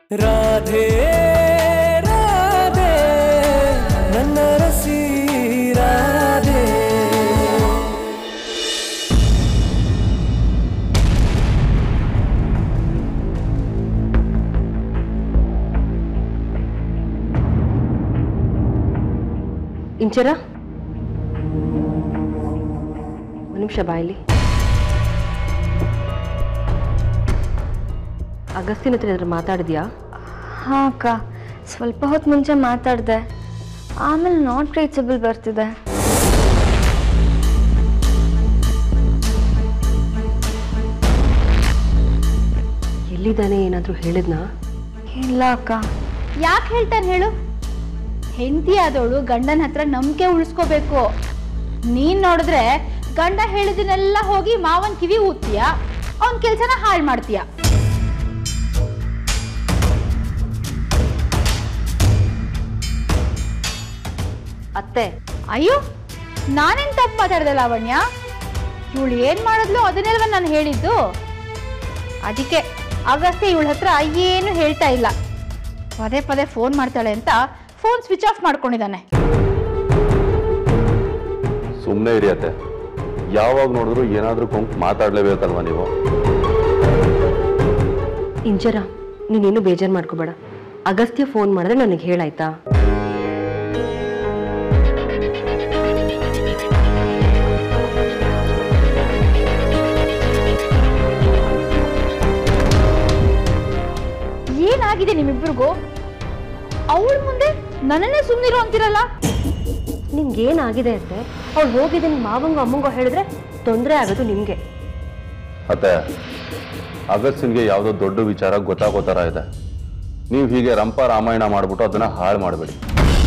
ರಾಧೆ ರಾಧೆ ನನ್ನ ರಸಿ ರಾಧೆ ಇಂಚರ ಒಂದು ನಿಮಿಷ ಬಾಯಲ್ಲಿ ಅಗಸ್ತಿನ ಹತ್ರ ಏನಾದ್ರು ಮಾತಾಡಿದ್ಯಾ ಹಾಂ ಅಕ್ಕ ಸ್ವಲ್ಪ ಹೊತ್ತು ಮುಂಚೆ ಮಾತಾಡಿದೆ ಆಮೇಲೆ ನಾಟ್ ರೀಚಬಲ್ ಬರ್ತಿದೆ ಎಲ್ಲಿದ್ದಾನೆ ಏನಾದರೂ ಹೇಳಿದ್ನಾ ಇಲ್ಲ ಅಕ್ಕ ಯಾಕೆ ಹೇಳ್ತಾನೆ ಹೇಳು ಹೆಂಡತಿ ಆದವಳು ಗಂಡನ ಹತ್ರ ನಂಬಿಕೆ ಉಳಿಸ್ಕೋಬೇಕು ನೀನ್ ನೋಡಿದ್ರೆ ಗಂಡ ಹೇಳಿದನ್ನೆಲ್ಲ ಹೋಗಿ ಮಾವನ್ ಕಿವಿ ಊದ್ತೀಯ ಅವನ್ ಕೆಲ್ಸನ ಹಾಳು ಮಾಡ್ತೀಯ ಅತ್ತೆ ಅಯ್ಯೋ ನಾನೇನ್ ತಪ್ಪು ಮಾತಾಡ್ದೆ ಲಾವಣ್ಯ ಇವಳು ಏನ್ ಮಾಡಿದ್ಲು ಅದನ್ನೆಲ್ವ ನಾನು ಹೇಳಿದ್ದು ಅದಕ್ಕೆ ಆಗಷ್ಟೇ ಇವಳ ಹತ್ರ ಏನು ಹೇಳ್ತಾ ಇಲ್ಲ ಪದೇ ಪದೇ ಫೋನ್ ಮಾಡ್ತಾಳೆ ಅಂತ ಫೋನ್ ಸ್ವಿಚ್ ಆಫ್ ಮಾಡ್ಕೊಂಡಿದ್ದಾನೆ ಸುಮ್ಮನೆ ಹಿಡಿಯತ್ತೆ ಯಾವಾಗ ನೋಡಿದ್ರು ಏನಾದರೂ ಕೊಂಕ್ ಮಾತಾಡ್ಲೇಬೇಕಲ್ವಾ ನೀವು ಇಂಚರ ನೀನೇನು ಬೇಜಾರು ಮಾಡ್ಕೋಬೇಡ ಅಗಸ್ತ್ಯ ಫೋನ್ ಮಾಡಿದ್ರೆ ನನಗೆ ಹೇಳಾಯ್ತಾ ಏನಾಗಿದೆ ನಿಮ್ಮಿಬ್ಬರಿಗೂ ಅವಳ ಮುಂದೆ ನನ್ನನ್ನೇ ಸುಮ್ಮನಿರು ಅಂತಿರಲ್ಲ ನಿಮ್ಗೇನಾಗಿದೆ ಅಂತೆ ಅವ್ಳು ಹೋಗಿದ್ದೆ ನಿಮ್ಮ ಮಾವಂಗೋ ಅಮ್ಮಂಗೋ ಹೇಳಿದ್ರೆ ತೊಂದರೆ ಆಗೋದು ನಿಮಗೆ ಅತ್ತೆ ಅಗಸ್ಟಿನ್ಗೆ ಯಾವುದೋ ದೊಡ್ಡ ವಿಚಾರ ಗೊತ್ತಾಗೋ ಥರ ಇದೆ ನೀವು ಹೀಗೆ ರಂಪ ರಾಮಾಯಣ ಮಾಡಿಬಿಟ್ಟು ಅದನ್ನ ಹಾಳು ಮಾಡಬೇಡಿ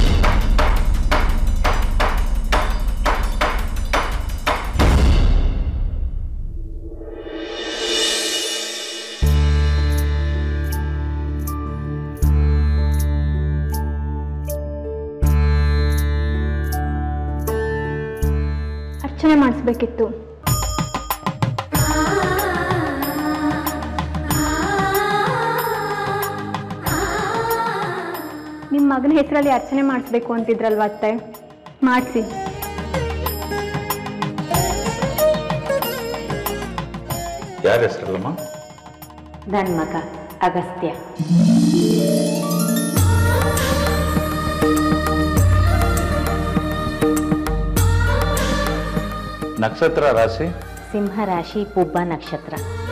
ಅರ್ಚನೆ ಮಾಡಿಸ್ಬೇಕಿತ್ತು ನಿಮ್ಮ ಮಗನ ಹೆಸರಲ್ಲಿ ಅರ್ಚನೆ ಮಾಡಿಸ್ಬೇಕು ಅಂತಿದ್ರಲ್ವ ಅತ್ತೆ ಮಾಡಿಸಿ ಯಾರ ಹೆಸರಲ್ಲಮ್ಮ ನನ್ನ ಮಗ ಅಗಸ್ತ್ಯ ನಕ್ಷತ್ರ ರಾಶಿ ಸಿಂಹ ರಾಶಿ ಪುಬ್ಬ ನಕ್ಷತ್ರ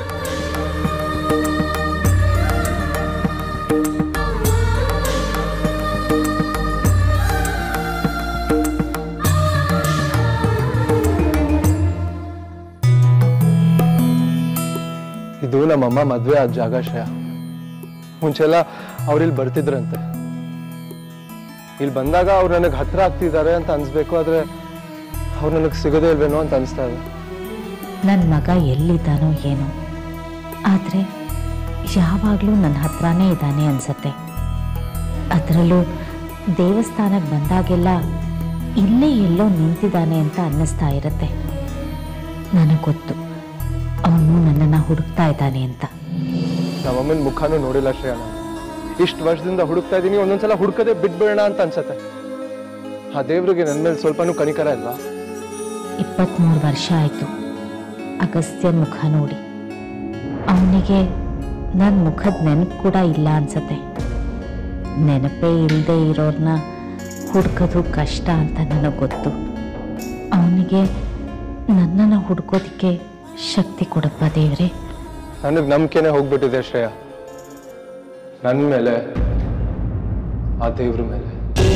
ಇದು ನಮ್ಮಮ್ಮ ಮದುವೆ ಆದ ಜಾಗ ಶ್ರೇಯ ಮುಂಚೆಲ್ಲ ಅವ್ರಿಲ್ಲಿ ಬರ್ತಿದ್ರಂತೆ ಇಲ್ಲಿ ಬಂದಾಗ ಅವ್ರು ನನಗೆ ಹತ್ರ ಆಗ್ತಿದ್ದಾರೆ ಅಂತ ಅನ್ಸ್ಬೇಕು ಆದ್ರೆ ಅವ್ರು ನನಗೆ ಸಿಗೋದೇ ಇಲ್ವೇನೋ ಅಂತ ಅನಿಸ್ತಾ ಇದೆ ನನ್ನ ಮಗ ಎಲ್ಲಿದ್ದಾನೋ ಏನೋ ಆದರೆ ಯಾವಾಗಲೂ ನನ್ನ ಹತ್ರನೇ ಇದ್ದಾನೆ ಅನ್ಸತ್ತೆ ಅದರಲ್ಲೂ ದೇವಸ್ಥಾನಕ್ಕೆ ಬಂದಾಗೆಲ್ಲ ಇಲ್ಲೇ ಎಲ್ಲೋ ನಿಂತಿದ್ದಾನೆ ಅಂತ ಅನ್ನಿಸ್ತಾ ಇರುತ್ತೆ ನನಗೆ ಗೊತ್ತು ಅವನು ನನ್ನನ್ನು ಹುಡುಕ್ತಾ ಇದ್ದಾನೆ ಅಂತ ನಮ್ಮಮ್ಮನ ಮುಖನೂ ನೋಡಿಲ್ಲ ಶ್ರೇಯ ನಾನು ಇಷ್ಟು ವರ್ಷದಿಂದ ಹುಡುಕ್ತಾ ಇದ್ದೀನಿ ಒಂದೊಂದ್ಸಲ ಹುಡುಕದೆ ಬಿಟ್ಬಿಡೋಣ ಅಂತ ಅನ್ಸತ್ತೆ ಆ ದೇವ್ರಿಗೆ ನನ್ನ ಮೇಲೆ ಸ್ವಲ್ಪನೂ ಕನಿಕರ ಇಲ್ವಾ ಇಪ್ಪತ್ತ್ಮೂರು ವರ್ಷ ಆಯಿತು ಅಗಸ್ತ್ಯನ ಮುಖ ನೋಡಿ ಅವನಿಗೆ ನನ್ನ ಮುಖದ ನೆನಪು ಕೂಡ ಇಲ್ಲ ಅನ್ಸತ್ತೆ ನೆನಪೇ ಇಲ್ಲದೆ ಇರೋರ್ನ ಹುಡ್ಕೋದು ಕಷ್ಟ ಅಂತ ನನಗೆ ಗೊತ್ತು ಅವನಿಗೆ ನನ್ನನ್ನು ಹುಡ್ಕೋದಕ್ಕೆ ಶಕ್ತಿ ಕೊಡಪ್ಪ ದೇವ್ರೆ ನನಗೆ ನಂಬಿಕೆನೆ ಹೋಗ್ಬಿಟ್ಟಿದೆ ಶ್ರೇಯ ನನ್ನ ಮೇಲೆ ಆ ದೇವ್ರ ಮೇಲೆ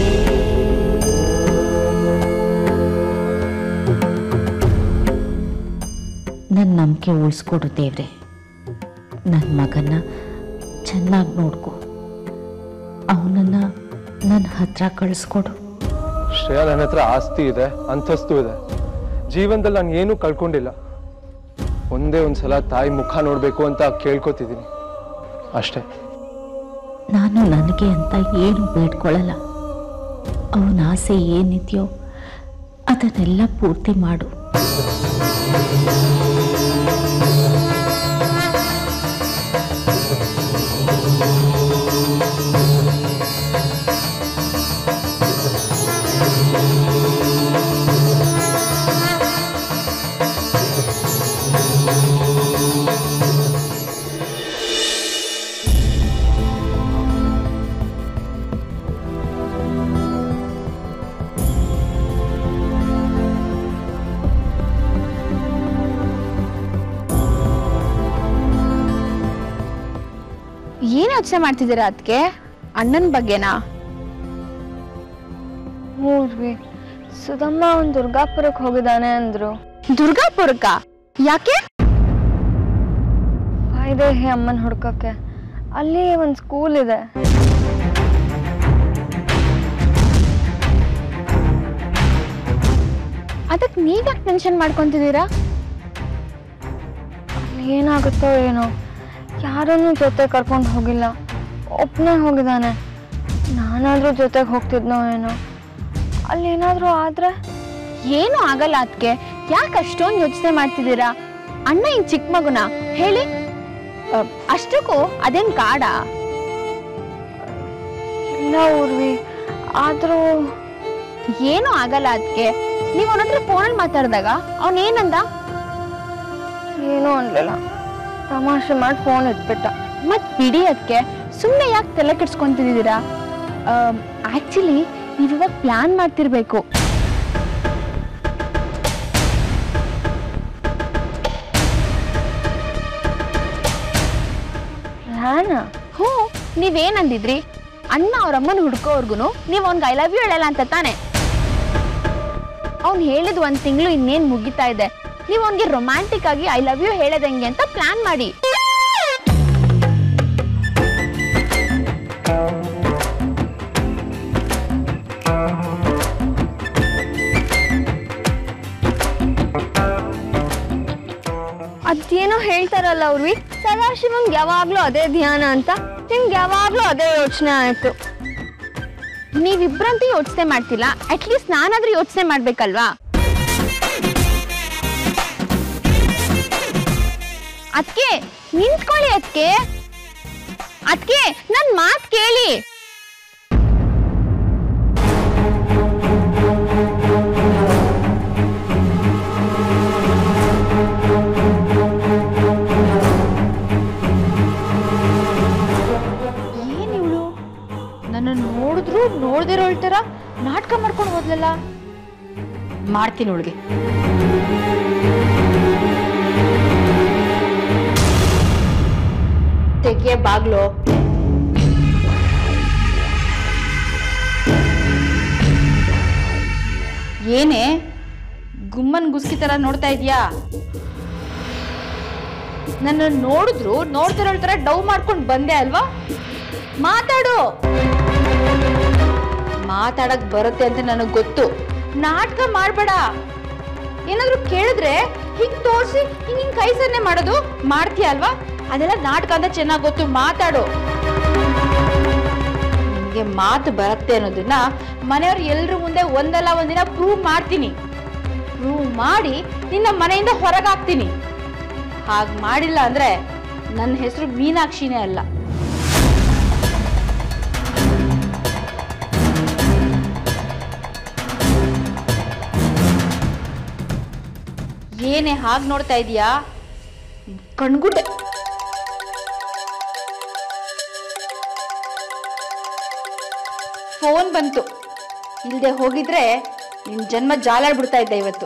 ನನ್ನ ನಂಬಿಕೆ ಉಳಿಸ್ಕೊಡು ದೇವ್ರೆ ನನ್ನ ಮಗನ್ನ ಚೆನ್ನಾಗಿ ನೋಡ್ಕೊ ಅವನನ್ನು ನನ್ನ ಹತ್ರ ಕಳಿಸ್ಕೊಡು ಶ್ರೇಯ ನನ್ನ ಹತ್ರ ಆಸ್ತಿ ಇದೆ ಅಂತಸ್ತು ಇದೆ ಜೀವನದಲ್ಲಿ ನಾನು ಏನೂ ಕಳ್ಕೊಂಡಿಲ್ಲ ಒಂದೇ ಒಂದ್ಸಲ ತಾಯಿ ಮುಖ ನೋಡಬೇಕು ಅಂತ ಕೇಳ್ಕೊತಿದ್ದೀನಿ ಅಷ್ಟೇ ನಾನು ನನಗೆ ಅಂತ ಏನು ಬೇಡ್ಕೊಳ್ಳಲ್ಲ ಅವನ ಆಸೆ ಏನಿದೆಯೋ ಅದನ್ನೆಲ್ಲ ಪೂರ್ತಿ ಮಾಡು ಏನ್ ಯೋಚನೆ ಮಾಡ್ತಿದ್ದೀರಾ ಅದಕ್ಕೆ ಅಣ್ಣನ ಬಗ್ಗೆನಾ ಮೂರ್ವಿ ಸುಧಮ್ಮ ಅವ್ನ್ ದುರ್ಗಾಪುರಕ್ಕೆ ಹೋಗಿದ್ದಾನೆ ಅಂದ್ರು ದುರ್ಗಾಪುರಕ್ಕ ಯಾಕೆ ವಾಯ್ದೇಹಿ ಅಮ್ಮನ್ ಹುಡ್ಕಕ್ಕೆ ಅಲ್ಲಿ ಒಂದ್ ಸ್ಕೂಲ್ ಇದೆ ಅದಕ್ಕೆ ನೀವ್ಯಾಕೆ ಟೆನ್ಷನ್ ಮಾಡ್ಕೊಂತಿದ್ದೀರಾ ಅಲ್ಲಿ ಏನಾಗುತ್ತೋ ಏನೋ ಯಾರನ್ನೂ ಜೊತೆ ಕರ್ಕೊಂಡು ಹೋಗಿಲ್ಲ ಒಬ್ಬನೇ ಹೋಗಿದ್ದಾನೆ ನಾನಾದ್ರೂ ಜೊತೆಗೆ ಹೋಗ್ತಿದ್ನೋ ಏನೋ ಅಲ್ಲಿ ಏನಾದ್ರೂ ಆದ್ರೆ ಏನು ಆಗಲ್ಲ ಅದಕ್ಕೆ ಯಾಕೆ ಅಷ್ಟೊಂದು ಯೋಚನೆ ಮಾಡ್ತಿದ್ದೀರಾ ಅಣ್ಣ ಇನ್ ಚಿಕ್ಕ ಮಗುನ ಹೇಳಿ ಅ, ಅಷ್ಟಕ್ಕೂ ಅದೇನ್ ಕಾಡ ಇಲ್ಲ ಊರ್ವಿ ಆದ್ರೂ ಏನು ಆಗಲ್ಲ ಅದಕ್ಕೆ ನೀವು ಅವನ ಹತ್ರ ಫೋನಲ್ಲಿ ಮಾತಾಡಿದಾಗ ಅವನ್ ಏನಂದ ಏನೂ ಅನ್ಲಿಲ್ಲ ತಮಾಷೆ ಮಾಡಿ ಫೋನ್ ಇಟ್ಬಿಟ್ಟ ಮತ್ ಬಿಡಿ ಅದಕ್ಕೆ ಸುಮ್ಮನೆ ಯಾಕೆ ತಲೆ ಕೆಡ್ಸ್ಕೊಂತಿದ್ದೀರಾ ಆಕ್ಚುಲಿ ನೀವು ಇವಾಗ ಪ್ಲಾನ್ ಮಾಡ್ತಿರ್ಬೇಕು ಪ್ಲಾನ ಹ್ಞೂ ನೀವೇನಂದಿದ್ರಿ ಅಣ್ಣ ಅವ್ರ ಅಮ್ಮನ ಹುಡ್ಕೋವರ್ಗುನು ನೀವು ಅವ್ನಿಗೆ ಐ ಲವ್ ಯು ಹೇಳಲ್ಲ ಅಂತ ತಾನೆ ಅವ್ನು ಹೇಳಿದ ಒಂದ್ ತಿಂಗಳು ಇನ್ನೇನ್ ಮುಗಿತಾ ಇದೆ ನೀವು ಅವ್ನಿಗೆ ರೊಮ್ಯಾಂಟಿಕ್ ಆಗಿ ಐ ಲವ್ ಯು ಹೇಳದಂಗೆ ಅಂತ ಪ್ಲಾನ್ ಮಾಡಿ ಅದೇನೋ ಹೇಳ್ತಾರಲ್ಲ ಅವ್ರಿ ಸದಾಶಿವಂಗ್ ಯಾವಾಗ್ಲೂ ಅದೇ ಧ್ಯಾನ ಅಂತ ನಿಮ್ಗೆ ಯಾವಾಗ್ಲೂ ಅದೇ ಯೋಚನೆ ಆಯ್ತು ನೀವಿಬ್ರಂತೂ ಯೋಚನೆ ಮಾಡ್ತಿಲ್ಲ ಅಟ್ಲೀಸ್ಟ್ ನಾನಾದ್ರೂ ಯೋಚನೆ ಮಾಡ್ಬೇಕಲ್ವಾ ಅದಕ್ಕೆ ನಿಂತ್ಕೊಳ್ಳಿ ಅದಕ್ಕೆ ಅದಕ್ಕೆ ನನ್ ಮಾತ್ ಕೇಳಿ ಏನ್ ಇವಳು ನನ್ನ ನೋಡಿದ್ರು ನೋಡ್ದಿರೋ ಹೇಳ್ತಾರ ನಾಟಕ ಮಾಡ್ಕೊಂಡು ಹೋದ್ಲಲ್ಲ ಮಾಡ್ತೀನಿ ಅವಳಿಗೆ ತೆಗೆ ಬಾಗ್ಲು ಏನೇ ಗುಮ್ಮನ್ ಗುಸ್ಕಿ ತರ ನೋಡ್ತಾ ಇದೀಯಾ ನನ್ನ ನೋಡಿದ್ರು ನೋಡ್ತಿರೋ ತರ ಡವ್ ಮಾಡ್ಕೊಂಡು ಬಂದೆ ಅಲ್ವಾ ಮಾತಾಡು ಮಾತಾಡಕ್ ಬರುತ್ತೆ ಅಂತ ನನಗ್ ಗೊತ್ತು ನಾಟಕ ಮಾಡ್ಬೇಡ ಏನಾದ್ರೂ ಕೇಳಿದ್ರೆ ಹಿಂಗ್ ತೋರ್ಸಿ ಹಿಂಗ್ ಹಿಂಗ್ ಕೈ ಸನ್ನೆ ಮಾಡೋದು ಮಾಡ್ತೀಯ ಅಲ್ವಾ ಅದೆಲ್ಲ ನಾಟಕ ಅಂತ ಚೆನ್ನಾಗ್ ಗೊತ್ತು ಮಾತಾಡು ನಿಮಗೆ ಮಾತು ಬರುತ್ತೆ ಅನ್ನೋದನ್ನ ಮನೆಯವ್ರು ಎಲ್ರ ಮುಂದೆ ಒಂದಲ್ಲ ಒಂದಿನ ಪ್ರೂವ್ ಮಾಡ್ತೀನಿ ಪ್ರೂವ್ ಮಾಡಿ ನಿನ್ನ ಮನೆಯಿಂದ ಹೊರಗಾಕ್ತೀನಿ ಹಾಗೆ ಮಾಡಿಲ್ಲ ಅಂದ್ರೆ ನನ್ನ ಹೆಸರು ಮೀನಾಕ್ಷಿನೇ ಅಲ್ಲ ಏನೇ ಹಾಗೆ ನೋಡ್ತಾ ಇದೀಯಾ ಕಣ್ಗುಡ್ಡೆ ಫೋನ್ ಬಂತು ಇಲ್ದೆ ಹೋಗಿದ್ರೆ ನಿನ್ ಜನ್ಮ ಜಾಲಾಡ್ಬಿಡ್ತಾ ಇದ್ದೆ ಇವತ್ತು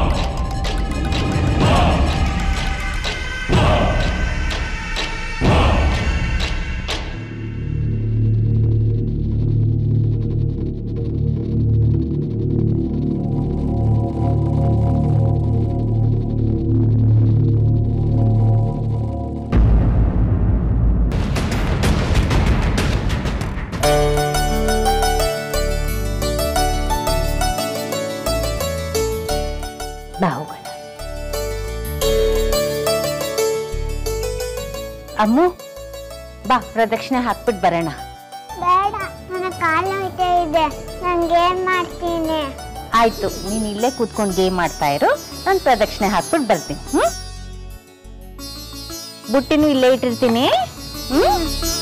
ಬಾ ಹೋಗೋಣ ಅಮ್ಮು ಬಾ ಪ್ರದಕ್ಷಿಣೆ ಹಾಕ್ಬಿಟ್ಟು ಬರೋಣ ಬೇಡ ನನ್ನ ಕಾಲು ನೋಯ್ತಾ ಇದೆ ನಾನು ಗೇಮ್ ಮಾಡ್ತೀನಿ ಆಯ್ತು ನೀನು ಇಲ್ಲೇ ಕೂತ್ಕೊಂಡು ಗೇಮ್ ಮಾಡ್ತಾ ಇರು ನಾನು ಪ್ರದಕ್ಷಿಣೆ ಹಾಕ್ಬಿಟ್ಟು ಬರ್ತೀನಿ ಹ್ಮ್ ಬುಟ್ಟಿನೂ ಇಲ್ಲೇ ಇಟ್ಟಿರ್ತೀನಿ ಹ್ಮ್